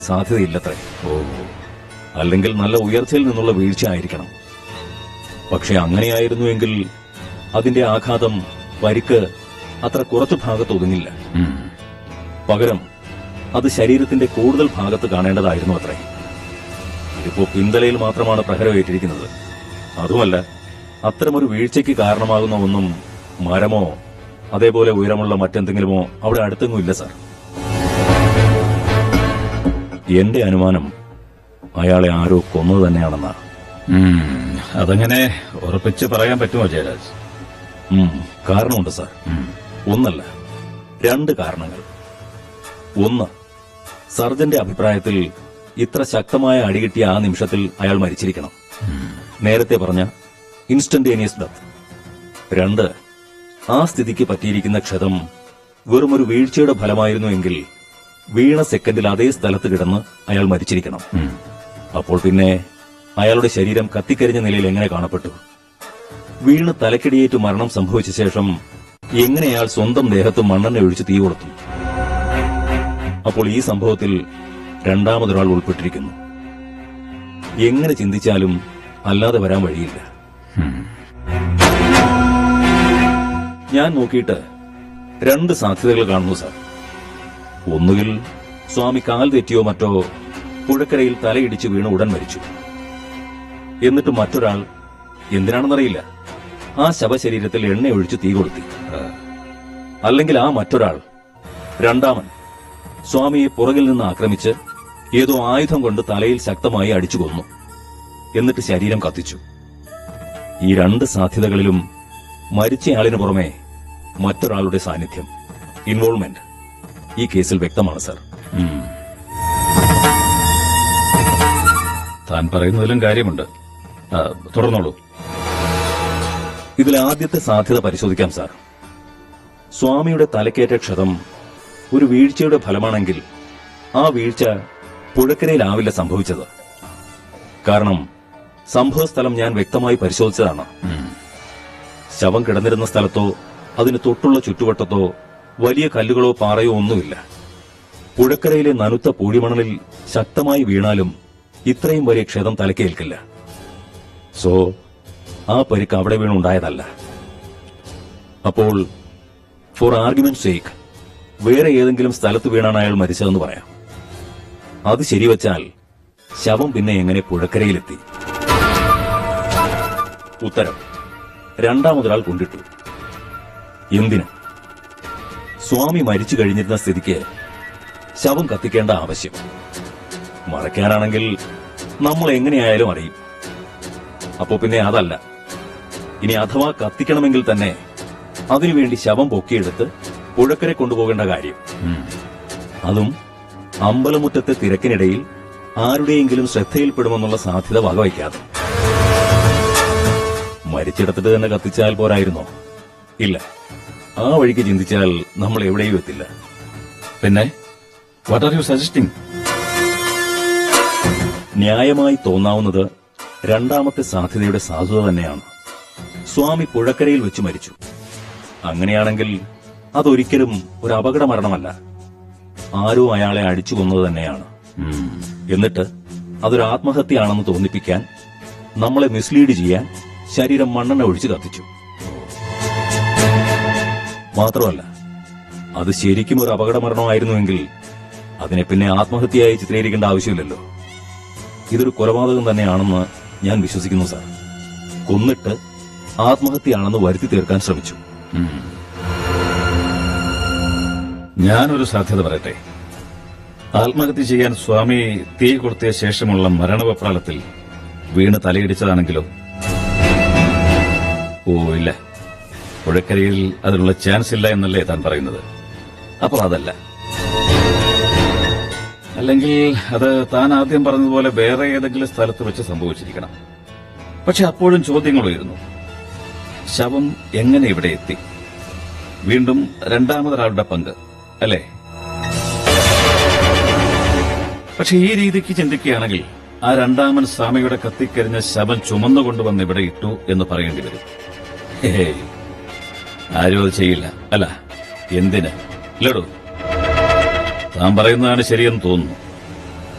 സാധ്യതയില്ലത്രേ ഓ അല്ലെങ്കിൽ നല്ല ഉയർച്ചയിൽ നിന്നുള്ള വീഴ്ച ആയിരിക്കണം പക്ഷെ അങ്ങനെയായിരുന്നുവെങ്കിൽ അതിന്റെ ആഘാതം പരിക്ക് അത്ര കുറച്ചു ഭാഗത്ത് ഒതുങ്ങില്ല ഉം. പകരം അത് ശരീരത്തിന്റെ കൂടുതൽ ഭാഗത്ത് കാണേണ്ടതായിരുന്നു അത്രേ ഇതിപ്പോ പിന്തലയിൽ മാത്രമാണ് പ്രഹരമേറ്റിരിക്കുന്നത് അതുമല്ല അത്തരമൊരു വീഴ്ചയ്ക്ക് കാരണമാകുന്ന ഒന്നും മരമോ അതേപോലെ ഉയരമുള്ള മറ്റെന്തെങ്കിലുമോ അവിടെ അടുത്തെങ്ങും ഇല്ല സാർ എന്റെ അനുമാനം അയാളെ ആരോ കൊന്നത് തന്നെയാണെന്നാ ഉം. അതങ്ങനെ ഉറപ്പിച്ച് പറയാൻ പറ്റുമോ ജയരാജ് ഉം, കാരണമുണ്ട് സാർ ഉം. ഒന്നല്ല രണ്ട് കാരണങ്ങൾ ഒന്ന് സർജന്റെ അഭിപ്രായത്തിൽ ഇത്ര ശക്തമായ അടികിട്ടിയ ആ നിമിഷത്തിൽ അയാൾ മരിച്ചിരിക്കണം നേരത്തെ പറഞ്ഞ ഇൻസ്റ്റന്റേനിയസ് ഡെത്ത് രണ്ട് ആ സ്ഥിതിക്ക് പറ്റിയിരിക്കുന്ന ക്ഷതം വെറുമൊരു വീഴ്ചയുടെ ഫലമായിരുന്നുവെങ്കിൽ വീണ സെക്കൻഡിൽ അതേ സ്ഥലത്ത് കിടന്ന് അയാൾ മരിച്ചിരിക്കണം ഉം. അപ്പോൾ പിന്നെ അയാളുടെ ശരീരം കത്തിക്കരിഞ്ഞ നിലയിൽ എങ്ങനെ കാണപ്പെട്ടു വീണ് തലക്കിടിയേറ്റ് മരണം സംഭവിച്ച ശേഷം എങ്ങനെ അയാൾ സ്വന്തം ദേഹത്ത് മണ്ണെണ്ണ ഒഴിച്ച് തീ കൊടുത്തു അപ്പോൾ ഈ സംഭവത്തിൽ രണ്ടാമതൊരാൾ ഉൾപ്പെട്ടിരിക്കുന്നു എങ്ങനെ ചിന്തിച്ചാലും അല്ലാതെ വരാൻ വഴിയില്ല ഉം. ഞാൻ നോക്കിയിട്ട് രണ്ട് സാധ്യതകൾ കാണുന്നു സാർ ഒന്നുകിൽ സ്വാമി കാൽ തെറ്റിയോ മറ്റോ പുഴക്കരയിൽ തലയിടിച്ച് വീണ് ഉടൻ മരിച്ചു എന്നിട്ട് മറ്റൊരാൾ എന്തിനാണെന്നറിയില്ല ആ ശവശരീരത്തിൽ എണ്ണ ഒഴിച്ച് തീ കൊളുത്തി അല്ലെങ്കിൽ ആ മറ്റൊരാൾ രണ്ടാമൻ സ്വാമിയെ പുറകിൽ നിന്ന് ആക്രമിച്ച് ഏതോ ആയുധം കൊണ്ട് തലയിൽ ശക്തമായി അടിച്ചു കൊന്നു എന്നിട്ട് ശരീരം കത്തിച്ചു ഈ രണ്ട് സാധ്യതകളിലും മരിച്ചയാളിന് പുറമെ മറ്റൊരാളുടെ സാന്നിധ്യം ഇൻവോൾവ്മെന്റ് ഈ കേസിൽ വ്യക്തമാണ് സർ ഉം. താൻ പറയുന്നതിലും കാര്യമുണ്ട് ആ, തുടർന്നോളൂ ഇതിൽ ആദ്യത്തെ സാധ്യത പരിശോധിക്കാം സാർ സ്വാമിയുടെ തലക്കേറ്റ ക്ഷതം ഒരു വീഴ്ചയുടെ ഫലമാണെങ്കിൽ ആ വീഴ്ച പുഴക്കരയിലാവില്ല സംഭവിച്ചത് കാരണം സംഭവസ്ഥലം ഞാൻ വ്യക്തമായി പരിശോധിച്ചതാണ് ഉം. ശവം കിടന്നിരുന്ന സ്ഥലത്തോ അതിന് തൊട്ടുള്ള ചുറ്റുവട്ടത്തോ വലിയ കല്ലുകളോ പാറയോ ഒന്നുമില്ല പുഴക്കരയിലെ നനുത്ത പൂഴിമണലിൽ ശക്തമായി വീണാലും ഇത്രയും വലിയ ക്ഷതം തലക്കേൽക്കില്ല സോ ആ പരിക്ക് അവിടെ വീണുണ്ടായതല്ല അപ്പോൾ ഫോർ ആർഗ്യുമെന്റ് സേക്ക് വേറെ ഏതെങ്കിലും സ്ഥലത്ത് വീണാണ് അയാൾ മരിച്ചതെന്ന് പറയാം അത് ശരിവച്ചാൽ ശവം പിന്നെ എങ്ങനെ പുഴക്കരയിലെത്തി ഉത്തരം രണ്ടാമതൊരാൾ കൊണ്ടിട്ടു എന്തിന് സ്വാമി മരിച്ചു കഴിഞ്ഞിരുന്ന സ്ഥിതിക്ക് ശവം കത്തിക്കേണ്ട ആവശ്യം മറയ്ക്കാനാണെങ്കിൽ നമ്മൾ എങ്ങനെയായാലും അറിയും അപ്പോ പിന്നെ അതല്ല ഇനി അഥവാ കത്തിക്കണമെങ്കിൽ തന്നെ അതിനുവേണ്ടി ശവം പൊക്കിയെടുത്ത് പുഴക്കരെ കൊണ്ടുപോകേണ്ട കാര്യം ഉം. അതും അമ്പലമുറ്റത്തെ തിരക്കിനിടയിൽ ആരുടെയെങ്കിലും ശ്രദ്ധയിൽപ്പെടുമെന്നുള്ള സാധ്യത വകവയ്ക്കാതെ മരിച്ചിടത്തിട്ട് തന്നെ കത്തിച്ചാൽ പോരായിരുന്നോ ഇല്ല ആ വഴിക്ക് ചിന്തിച്ചാൽ നമ്മൾ എവിടെയും എത്തില്ല പിന്നെ വാട്ട് ആർ യു സജസ്റ്റിംഗ് ന്യായമായി തോന്നാവുന്നത് രണ്ടാമത്തെ സാധ്യതയുടെ സാധുത തന്നെയാണ് സ്വാമി പുഴക്കരയിൽ വെച്ച് മരിച്ചു അങ്ങനെയാണെങ്കിൽ അതൊരിക്കലും ഒരു അപകട മരണമല്ല ആരോ അയാളെ അടിച്ചു കൊന്നത് തന്നെയാണ് എന്നിട്ട് അതൊരു ആത്മഹത്യയാണെന്ന് തോന്നിപ്പിക്കാൻ നമ്മളെ മിസ്ലീഡ് ചെയ്യാൻ ശരീരം മണ്ണെണ്ണ ഒഴിച്ച് കത്തിച്ചു മാത്രമല്ല അത് ശരിക്കും ഒരു അപകട മരണമായിരുന്നുവെങ്കിൽ അതിനെ പിന്നെ ആത്മഹത്യയായി ചിത്രീകരിക്കേണ്ട ആവശ്യമില്ലല്ലോ ഇതൊരു കൊലപാതകം തന്നെയാണെന്ന് ഞാൻ വിശ്വസിക്കുന്നു സാർ കൊന്നിട്ട് ആത്മഹത്യയാണെന്ന് വരുത്തി തീർക്കാൻ ശ്രമിച്ചു ഞാനൊരു സാധ്യത പറയട്ടെ ആത്മഹത്യ ചെയ്യാൻ സ്വാമി തീ കൊളുത്തിയ ശേഷമുള്ള മരണവെപ്രാളത്തിൽ വീണ് തലയിടിച്ചതാണെങ്കിലോ ഓ ഇല്ല പുഴക്കരയിൽ അതിനുള്ള ചാൻസ് ഇല്ല എന്നല്ലേ താൻ പറയുന്നത് അപ്പോൾ അതല്ല അല്ലെങ്കിൽ അത് താൻ ആദ്യം പറഞ്ഞതുപോലെ വേറെ ഏതെങ്കിലും സ്ഥലത്ത് വെച്ച് സംഭവിച്ചിരിക്കണം പക്ഷെ അപ്പോഴും ചോദ്യങ്ങൾ ഉയരുന്നു ശവം എങ്ങനെ ഇവിടെ എത്തി വീണ്ടും രണ്ടാമതൊരാളുടെ പങ്ക് അല്ലേ പക്ഷെ ഈ രീതിക്ക് ചിന്തിക്കുകയാണെങ്കിൽ ആ രണ്ടാമൻ സ്വാമിയുടെ കത്തിക്കരിഞ്ഞ ശവം ചുമന്നുകൊണ്ടുവന്ന് ഇവിടെ ഇട്ടു എന്ന് പറയേണ്ടി വരും ഹേയ്, ആരും അത് ചെയ്യില്ല അല്ല എന്തിന് ഇല്ലടോ താൻ പറയുന്നതാണ് ശരിയെന്ന് തോന്നുന്നു